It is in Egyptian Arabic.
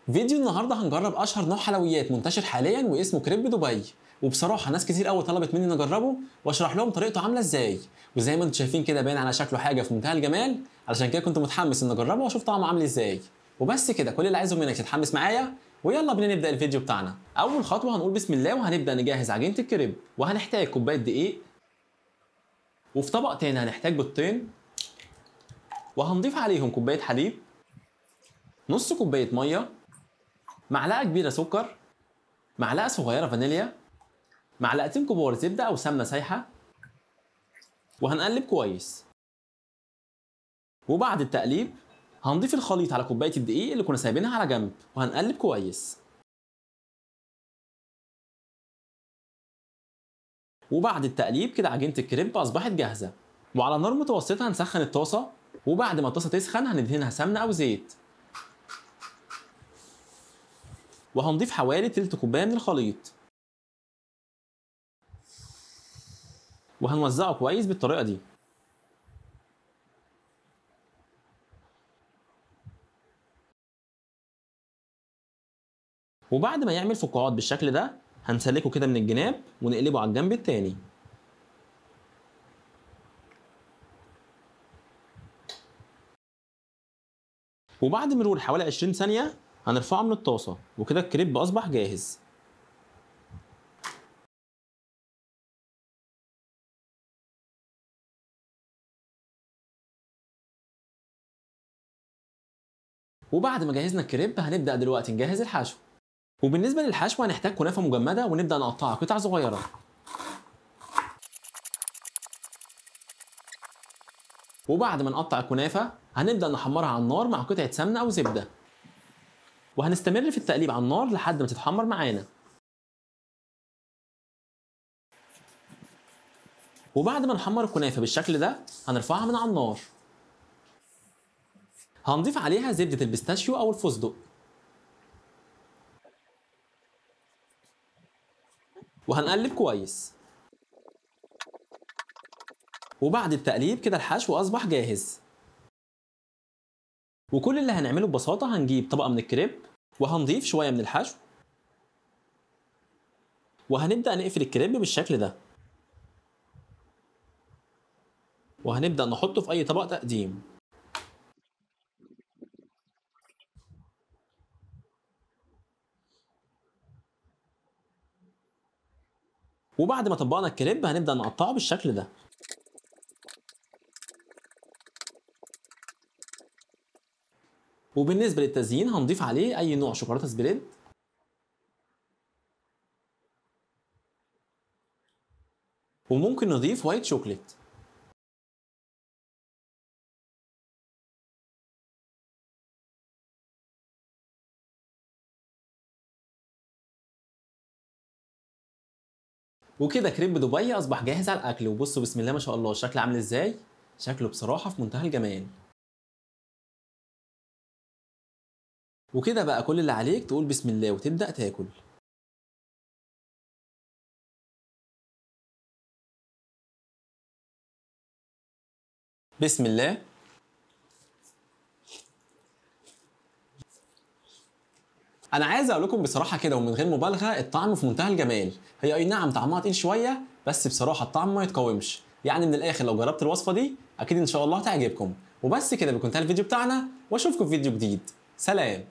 فيديو النهارده هنجرب اشهر نوع حلويات منتشر حاليا واسمه كريب دبي وبصراحه ناس كتير قوي طلبت مني نجربه واشرح لهم طريقته عامله ازاي وزي ما انتم شايفين كده باين على شكله حاجه في منتهى الجمال علشان كده كنت متحمس ان اجربه واشوف طعمه عامل ازاي وبس كده كل اللي عايزه منك تتحمس معايا ويلا بينا نبدا الفيديو بتاعنا اول خطوه هنقول بسم الله وهنبدا نجهز عجينه الكريب وهنحتاج كوبايه دقيق وفي طبق تاني هنحتاج بيضتين وهنضيف عليهم كوبايه حليب نص كوبايه ميه معلقه كبيره سكر معلقه صغيره فانيليا معلقتين كبار زبده او سمنه سايحه وهنقلب كويس وبعد التقليب هنضيف الخليط على كوبايه الدقيق اللي كنا سايبينها على جنب وهنقلب كويس وبعد التقليب كده عجينه الكريب اصبحت جاهزه وعلى نار متوسطه هنسخن الطاسه وبعد ما الطاسه تسخن هندهنها سمنه او زيت وهنضيف حوالي تلت كوبايه من الخليط وهنوزعه كويس بالطريقه دي وبعد ما يعمل فقاعات بالشكل ده هنسلكه كده من الجناب ونقلبه على الجنب التاني وبعد مرور حوالي 20 ثانية هنرفعه من الطاسة وكده الكريب أصبح جاهز وبعد ما جهزنا الكريب هنبدأ دلوقتي نجهز الحشو وبالنسبة للحشو هنحتاج كنافة مجمدة ونبدأ نقطعها قطع صغيرة وبعد ما نقطع الكنافة هنبدأ نحمرها على النار مع قطعة سمنة أو زبدة وهنستمر في التقليب على النار لحد ما تتحمر معانا وبعد ما نحمر الكنافة بالشكل ده هنرفعها من على النار هنضيف عليها زبدة البيستاشيو أو الفستق وهنقلب كويس وبعد التقليب كده الحشو أصبح جاهز وكل اللي هنعمله ببساطة هنجيب طبقة من الكريب وهنضيف شوية من الحشو وهنبدأ نقفل الكريب بالشكل ده وهنبدأ نحطه في أي طبق تقديم وبعد ما طبقنا الكريب هنبدأ نقطعه بالشكل ده وبالنسبة للتزيين هنضيف عليه أي نوع شوكولاتة سبريد وممكن نضيف وايت شوكليت وكده كريب دبي اصبح جاهز على الاكل وبصوا بسم الله ما شاء الله الشكل عامل ازاي شكله بصراحه في منتهى الجمال وكده بقى كل اللي عليك تقول بسم الله وتبدا تاكل بسم الله انا عايز اقول لكم بصراحه كده ومن غير مبالغه الطعم في منتهى الجمال هي اي نعم طعمها تقيل شويه بس بصراحه الطعم ما يتقاومش يعني من الاخر لو جربت الوصفه دي اكيد ان شاء الله تعجبكم وبس كده بيكون انتهى الفيديو بتاعنا واشوفكم في فيديو جديد سلام